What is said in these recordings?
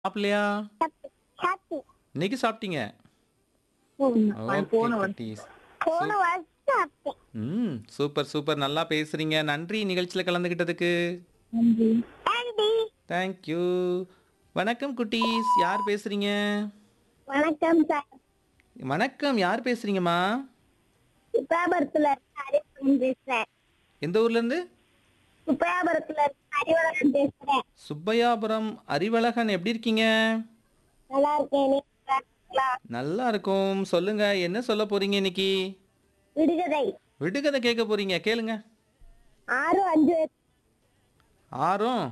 சாப்பிடலையா சாப்பிட்டு இன்னைக்கு சாப்பிட்டீங்க ஓகே குட்டீஸ் போன வருஷம் சாப்பிட்டேன் ம் சூப்பர் சூப்பர் நல்லா பேசுறீங்க நன்றி நிகழ்ச்சியில் கலந்துக்கிட்டதுக்கு ஆண்டி தேங்க்யூ வணக்கம் குட்டீஸ் யார் பேசுறீங்க வணக்கம் சார் வணக்கம் யார் பேசுறீங்கம்மா சுப்பிராபுரத்துல இருந்து அறிவழகன் பேசுறேன் எந்த ஊர்ல இருந்து சுப்பிராபுரத்துல இருந்து அறிவழகன் பேசுறேன் சுப்பையாபுரம் அறிவழகன் எப்படி இருக்கீங்க நல்லா இருக்கேன் நீங்க நல்லா இருக்கீங்களா? நல்லா இருக்கும் சொல்லுங்க என்ன சொல்ல போறீங்க இன்னைக்கு விடுகதை விடுகதை கேட்க போறீங்க கேளுங்க ஆறு அஞ்சு ஆறும்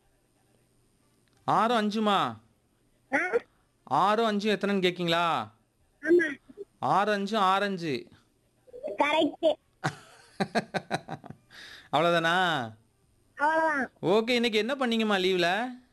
ஆறும் அஞ்சுமா ஆ? ஆறும் அஞ்சும் எத்தனைன்னு கேட்கீங்களா ஆமா ஆறு அஞ்சும் ஆரஞ்சு கரெக்ட் அவ்வளோதானா அவ்வளவுதான் ஓகே இன்னைக்கு என்ன பண்ணீங்கம்மா லீவில்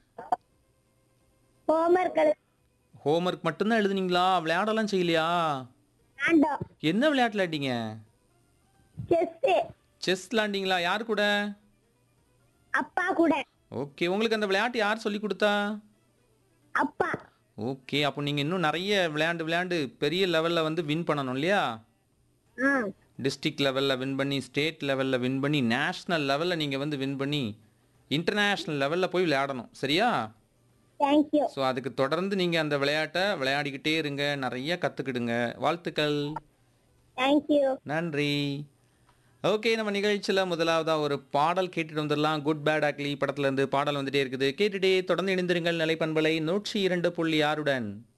ஹோம்ஒர்க் ஹோம்ஒர்க் மட்டும்தான் எழுதுனீங்களா விளையாடலாம் செய்யலையா ஆண்டோம் என்ன விளையாட்டு விளையாட்டீங்க செஸ் செஸ் விளையாண்டீங்களா யார் கூட அப்பா கூட ஓகே உங்களுக்கு அந்த விளையாட்டு யார் சொல்லி கொடுத்தா அப்பா ஓகே அப்போ நீங்கள் இன்னும் நிறைய விளையாண்டு விளையாண்டு பெரிய லெவலில் வந்து வின் பண்ணணும் இல்லையா ஆ டிஸ்ட்ரிக்ட் லெவலில் வின் பண்ணி ஸ்டேட் லெவலில் வின் பண்ணி நேஷ்னல் லெவலில் நீங்கள் வந்து வின் பண்ணி இன்டர்நேஷ்னல் லெவலில் போய் விளையாடணும் சரியா தேங்க்யூ ஸோ அதுக்கு தொடர்ந்து நீங்கள் அந்த விளையாட்டை விளையாடிக்கிட்டே இருங்க நிறைய கற்றுக்கிடுங்க வாழ்த்துக்கள் தேங்க்யூ நன்றி ஓகே நம்ம நிகழ்ச்சியில் முதலாவதாக ஒரு பாடல் கேட்டுட்டு வந்துடலாம் குட் பேட் அக்லி படத்துல இருந்து பாடல் வந்துட்டே இருக்குது கேட்டுட்டே தொடர்ந்து இணைந்திருங்கள் நிலைப்பண்பலை நூற்றி இரண்டு புள்ளி ஆறுடன்